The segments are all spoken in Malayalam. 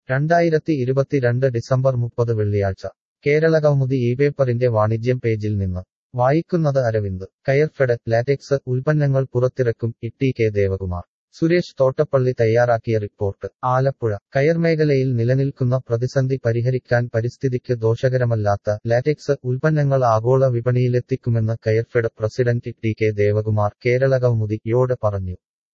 രണ്ടായിരത്തി ഇരുപത്തിരണ്ട് ഡിസംബർ മുപ്പത് വെള്ളിയാഴ്ച കേരള കൗമുദി ഈ പേപ്പറിന്റെ വാണിജ്യം പേജിൽ നിന്ന് വായിക്കുന്നത് അരവിന്ദ് കയർഫെഡ് ലാറ്റെക്സ് ഉൽപ്പന്നങ്ങൾ പുറത്തിറക്കും ഇട്ടി കെ ദേവകുമാർ സുരേഷ് തോട്ടപ്പള്ളി തയ്യാറാക്കിയ റിപ്പോർട്ട് ആലപ്പുഴ കയർ മേഖലയിൽ നിലനിൽക്കുന്ന പ്രതിസന്ധി പരിഹരിക്കാൻ പരിസ്ഥിതിക്ക് ദോഷകരമല്ലാത്ത ലാറ്റെക്സ് ഉൽപ്പന്നങ്ങൾ ആഗോള വിപണിയിലെത്തിക്കുമെന്ന് Coirfed president T K Devakumar Kerala കൗമുദിയോട് പറഞ്ഞു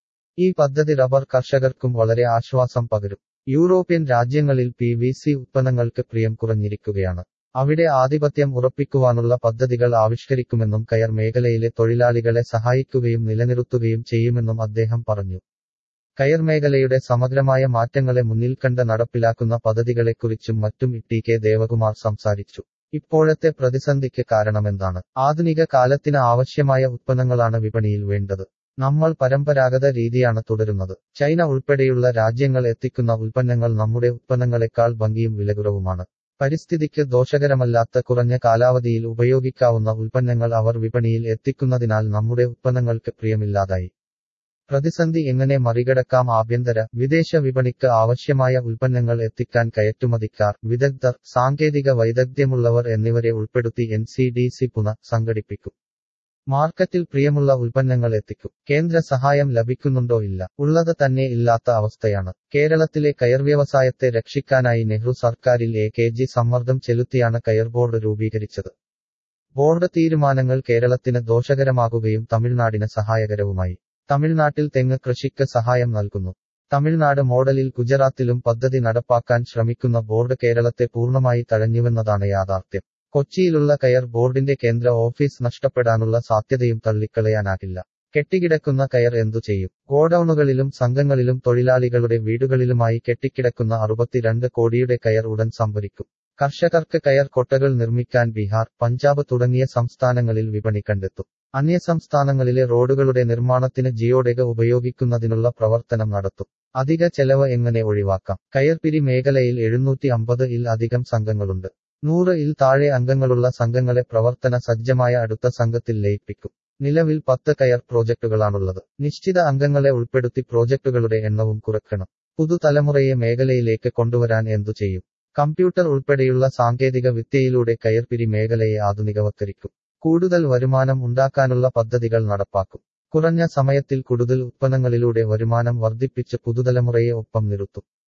ഈ പദ്ധതി റബ്ബർ കർഷകർക്കും വളരെ ആശ്വാസം പകരും യൂറോപ്യൻ രാജ്യങ്ങളിൽ പി വി സി ഉത്പന്നങ്ങൾക്ക് പ്രിയം കുറഞ്ഞിരിക്കുകയാണ് അവിടെ ആധിപത്യം ഉറപ്പിക്കുവാനുള്ള പദ്ധതികൾ ആവിഷ്കരിക്കുമെന്നും കയർ മേഖലയിലെ തൊഴിലാളികളെ സഹായിക്കുകയും നിലനിർത്തുകയും ചെയ്യുമെന്നും അദ്ദേഹം പറഞ്ഞു കയർ മേഖലയുടെ സമഗ്രമായ മാറ്റങ്ങളെ മുന്നിൽ കണ്ട് നടപ്പിലാക്കുന്ന പദ്ധതികളെക്കുറിച്ചും മറ്റും ടി കെ ദേവകുമാർ സംസാരിച്ചു ഇപ്പോഴത്തെ പ്രതിസന്ധിക്ക് കാരണമെന്താണ് ആധുനിക കാലത്തിന് ആവശ്യമായ ഉത്പന്നങ്ങളാണ് വിപണിയിൽ വേണ്ടത് നമ്മൾ പരമ്പരാഗത രീതിയാണ് തുടരുന്നത് ചൈന ഉൾപ്പെടെയുള്ള രാജ്യങ്ങൾ എത്തിക്കുന്ന ഉൽപ്പന്നങ്ങൾ നമ്മുടെ ഉത്പന്നങ്ങളെക്കാൾ ഭംഗിയും വിലകുറവുമാണ് പരിസ്ഥിതിക്ക് ദോഷകരമല്ലാത്ത കുറഞ്ഞ കാലാവധിയിൽ ഉപയോഗിക്കാവുന്ന ഉൽപ്പന്നങ്ങൾ അവർ വിപണിയിൽ എത്തിക്കുന്നതിനാൽ നമ്മുടെ ഉത്പന്നങ്ങൾക്ക് പ്രിയമില്ലാതായി പ്രതിസന്ധി എങ്ങനെ മറികടക്കാം ആഭ്യന്തര വിദേശ വിപണിക്ക് ആവശ്യമായ ഉൽപ്പന്നങ്ങൾ എത്തിക്കാൻ കയറ്റുമതിക്കാർ വിദഗ്ധർ സാങ്കേതിക വൈദഗ്ധ്യമുള്ളവർ എന്നിവരെ ഉൾപ്പെടുത്തി എൻ സി ഡി സി പുന സംഘടിപ്പിക്കും മാർക്കറ്റിൽ പ്രിയമുള്ള ഉൽപ്പന്നങ്ങൾ എത്തിക്കും കേന്ദ്ര സഹായം ലഭിക്കുന്നുണ്ടോ ഇല്ല ഉള്ളത് തന്നെ ഇല്ലാത്ത അവസ്ഥയാണ് കേരളത്തിലെ കയർ വ്യവസായത്തെ രക്ഷിക്കാനായി നെഹ്റു സർക്കാരിൽ എ കെ ജി സമ്മർദ്ദം ചെലുത്തിയാണ് കയർ ബോർഡ് രൂപീകരിച്ചത് ബോർഡ് തീരുമാനങ്ങൾ കേരളത്തിന് ദോഷകരമാകുകയും തമിഴ്നാടിന് സഹായകരവുമായി തമിഴ്നാട്ടിൽ തെങ്ങ് കൃഷിക്ക് സഹായം നൽകുന്നു തമിഴ്നാട് മോഡലിൽ ഗുജറാത്തിലും പദ്ധതി നടപ്പാക്കാൻ ശ്രമിക്കുന്ന ബോർഡ് കേരളത്തെ പൂർണ്ണമായി തഴഞ്ഞുവെന്നതാണ് യാഥാർത്ഥ്യം കൊച്ചിയിലുള്ള കയർ ബോർഡിന്റെ കേന്ദ്ര ഓഫീസ് നഷ്ടപ്പെടാനുള്ള സാധ്യതയും തള്ളിക്കളയാനാകില്ല കെട്ടിക്കിടക്കുന്ന കയർ എന്തു ചെയ്യും ഗോഡൌണുകളിലും സംഘങ്ങളിലും തൊഴിലാളികളുടെ വീടുകളിലുമായി കെട്ടിക്കിടക്കുന്ന അറുപത്തിരണ്ട് കോടിയുടെ കയർ ഉടൻ സംഭരിക്കും കർഷകർക്ക് കയർ കൊട്ടകൾ നിർമ്മിക്കാൻ ബീഹാർ പഞ്ചാബ് തുടങ്ങിയ സംസ്ഥാനങ്ങളിൽ വിപണി കണ്ടെത്തും അന്യസംസ്ഥാനങ്ങളിലെ റോഡുകളുടെ നിർമ്മാണത്തിന് ജിയോഡെക ഉപയോഗിക്കുന്നതിനുള്ള പ്രവർത്തനം നടത്തും അധിക ചെലവ് എങ്ങനെ ഒഴിവാക്കാം കയർപിരി മേഖലയിൽ എഴുന്നൂറ്റി അമ്പത് ഇൽ അധികം സംഘങ്ങളുണ്ട് നൂറ് ഇൽ താഴെ അംഗങ്ങളുള്ള സംഘങ്ങളെ പ്രവർത്തന സജ്ജമായ അടുത്ത സംഘത്തിൽ ലയിപ്പിക്കും നിലവിൽ പത്ത് കയർ പ്രോജക്ടുകളാണുള്ളത് നിശ്ചിത അംഗങ്ങളെ ഉൾപ്പെടുത്തി പ്രോജക്ടുകളുടെ എണ്ണവും കുറയ്ക്കണം പുതുതലമുറയെ മേഖലയിലേക്ക് കൊണ്ടുവരാൻ എന്തു ചെയ്യും കമ്പ്യൂട്ടർ ഉൾപ്പെടെയുള്ള സാങ്കേതിക വിദ്യയിലൂടെ കയർപിരി മേഖലയെ ആധുനികവത്കരിക്കും കൂടുതൽ വരുമാനം ഉണ്ടാക്കാനുള്ള പദ്ധതികൾ നടപ്പാക്കും കുറഞ്ഞ സമയത്തിൽ കൂടുതൽ ഉത്പന്നങ്ങളിലൂടെ വരുമാനം വർദ്ധിപ്പിച്ച് പുതുതലമുറയെ ഒപ്പം നിർത്തും